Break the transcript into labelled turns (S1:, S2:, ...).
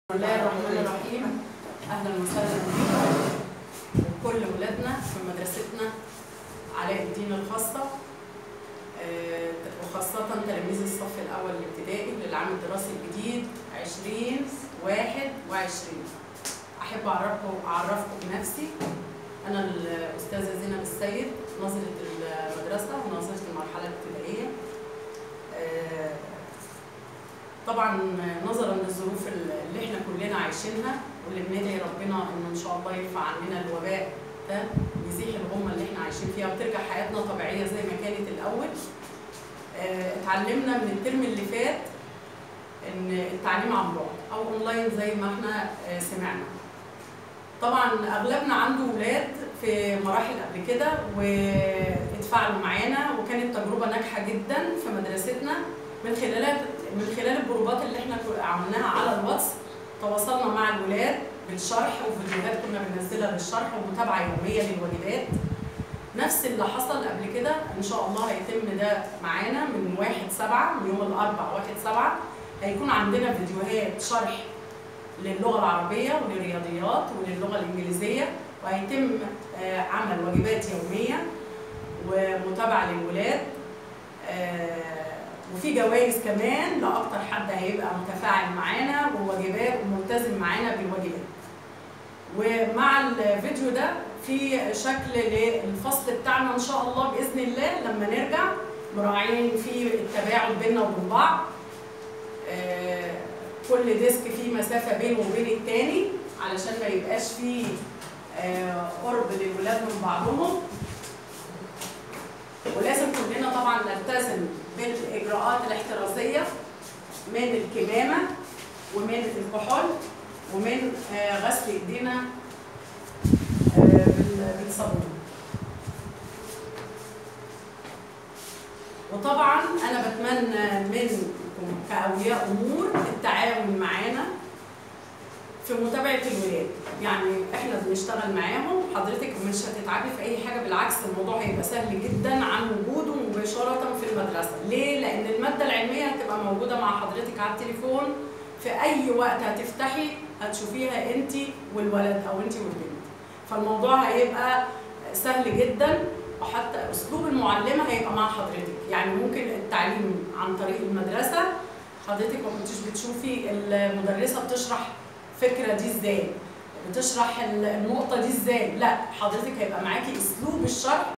S1: بسم الله الرحمن الرحيم اهلا وسهلا بكم وكل ولادنا في مدرستنا علاء الدين الخاصه آه، وخاصة تلاميذ الصف الأول الابتدائي للعام الدراسي الجديد 2021 أحب أعرفكم أعرفكم بنفسي أنا الأستاذة زينب السيد ناظرة المدرسة وناظرة المرحلة الابتدائية آه، طبعا نظرا للظروف اللي احنا كلنا عايشينها واللي بندعي ربنا ان ان شاء الله يرفع عننا الوباء ده ويزيح الغمه اللي احنا عايشين فيها وترجع حياتنا طبيعيه زي ما كانت الاول آه، اتعلمنا من الترم اللي فات ان التعليم عن بعد او اونلاين زي ما احنا آه، سمعنا طبعا اغلبنا عنده ولاد في مراحل قبل كده واتفاعلوا معانا وكانت تجربه ناجحه جدا في مدرستنا من خلال من خلال الجروبات اللي احنا عملناها على الواتس تواصلنا مع الولاد بالشرح وفيديوهات كنا بننزلها بالشرح ومتابعه يوميه للواجبات نفس اللي حصل قبل كده ان شاء الله هيتم ده معانا من 1 7 من يوم الاربعاء 1 7 هيكون عندنا فيديوهات شرح للغه العربيه وللرياضيات وللغه الانجليزيه وهيتم آه، عمل واجبات يوميه ومتابعه للولاد آه، وفي جوائز كمان لاكتر حد هيبقى متفاعل معانا وواجبات وملتزم معانا بالواجبات ومع الفيديو ده في شكل للفصل بتاعنا ان شاء الله باذن الله لما نرجع مراعين في التباعد بيننا وبين بعض آه، كل ديسك فيه مسافه بينه وبين التاني علشان ما يبقاش فيه آه، قرب للولاد من بعضهم ولازم كلنا طبعا نلتزم بالاجراءات الاحترازيه من الكمامه ومن الكحول ومن آه، غسل ايدينا آه، بال- بالصابون وطبعا انا بتمنى منكم كاولياء امور التعاون معانا في متابعه الولاد يعني احنا بنشتغل معاهم حضرتك مش هتتعبي في اي حاجه بالعكس الموضوع هيبقى سهل جدا عن وجوده مباشره في المدرسه ليه لان الماده العلميه هتبقى موجوده مع حضرتك على التليفون في اي وقت هتفتحي هتشوفيها انت والولد او انت والبنت فالموضوع هيبقى سهل جدا وحتى اسلوب المعلمه هيبقى مع حضرتك يعني ممكن التعليم عن طريق المدرسه حضرتك ما كنتش بتشوفي المدرسه بتشرح الفكره دي ازاي بتشرح النقطه دي ازاي لا حضرتك هيبقى معاكي اسلوب الشرح